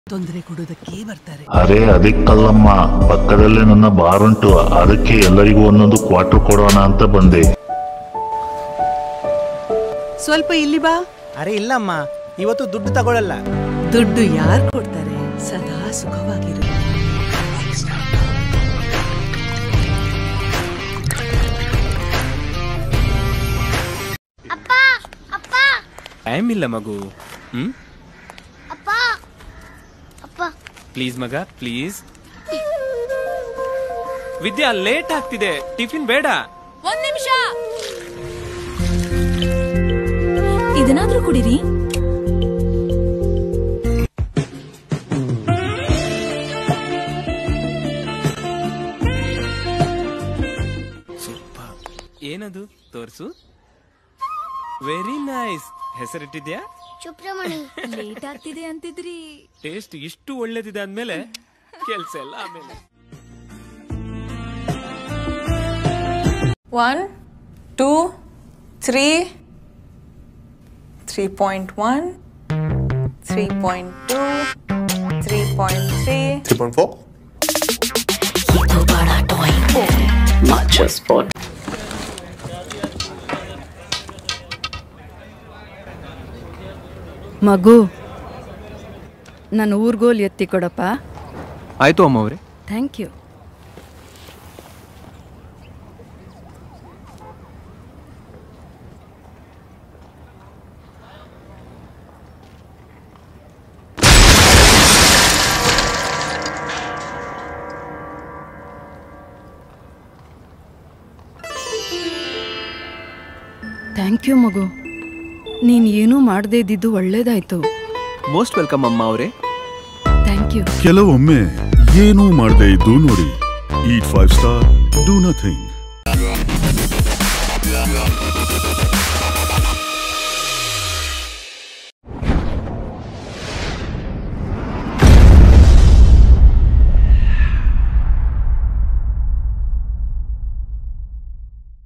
ತೊಂದರೆ ಕೊಡೋದಕ್ಕೆ ಬರ್ತಾರೆ ಅರೆ ಅದಕ್ಕಲ್ಲಮ್ಮ ಪಕ್ಕದಲ್ಲೇ ನನ್ನ ಬಾರ್ ಉಂಟು ಅದಕ್ಕೆ ಎಲ್ಲರಿಗೂ ಒಂದೊಂದು ಕ್ವಾರ್ಟರ್ ಕೊಡೋಣ ಅಂತ ಬಂದೆ ಸ್ವಲ್ಪ ಇಲ್ಲಿ ಬಾ ಅರೆ ಇಲ್ಲಮ್ಮ ಇವತ್ತು ದುಡ್ಡು ತಗೊಳ್ಳಲ್ಲ ದುಡ್ಡು ಯಾರು ಕೊಡ್ತಾರೆ ಸದಾ ಸುಖವಾಗಿರು ಅಪ್ಪ ಅಪ್ಪ ಟೈಮ್ ಇಲ್ಲ ಮಗು ಹ್ಮ್ ಅಪ್ಪ ಅಪ್ಪ ಪ್ಲೀಸ್ ಮಗ ಪ್ಲೀಸ್ ವಿದ್ಯಾ ಲೇಟ್ ಆಗ್ತಿದೆ ಟಿಫಿನ್ ಬೇಡ ಒಂದ್ ನಿಮಿಷ ಇದನ್ನಾದ್ರೂ ಕುಡೀರಿ ಏನದು ತೋರ್ಸು ವೆರಿ ನೈಸ್ ಹೆಸರಿಟ್ಟಿದ್ಯಾ ಸುಬ್ರಮಣಿ ಲೇಟ್ ಆಗ್ತಿದೆ ಅಂತಿದ್ರಿ ಟೇಸ್ಟ್ ಇಷ್ಟು ಒಳ್ಳೇದಿದೆ ಅಂದ್ಮೇಲೆ ಕೆಲ್ಸ ಎಲ್ಲ ಆಮೇಲೆ One, two, three, three point one, three point two, three point three. 3.4 ಮಗು ನನ್ನ ಊರ್ಗೋಲ್ ಎತ್ತಿ ಕೊಡಪ್ಪ ಆಯ್ತು ಅಮ್ಮ ಅವ್ರೆ ಥ್ಯಾಂಕ್ ಯು ಥ್ಯಾಂಕ್ ಯು ಮಗು ನೀನು ಏನೂ ಮಾಡದೇ ಇದ್ದಿದ್ದು ಒಳ್ಳೇದಾಯ್ತು ಮೋಸ್ಟ್ ವೆಲ್ಕಮ್ ಅಮ್ಮ ಅವರೇ ಥ್ಯಾಂಕ್ ಯು ಕೆಲವೊಮ್ಮೆ ಏನೂ ಮಾಡದೇ ಇದ್ದು ನೋಡಿ eat five star do nothing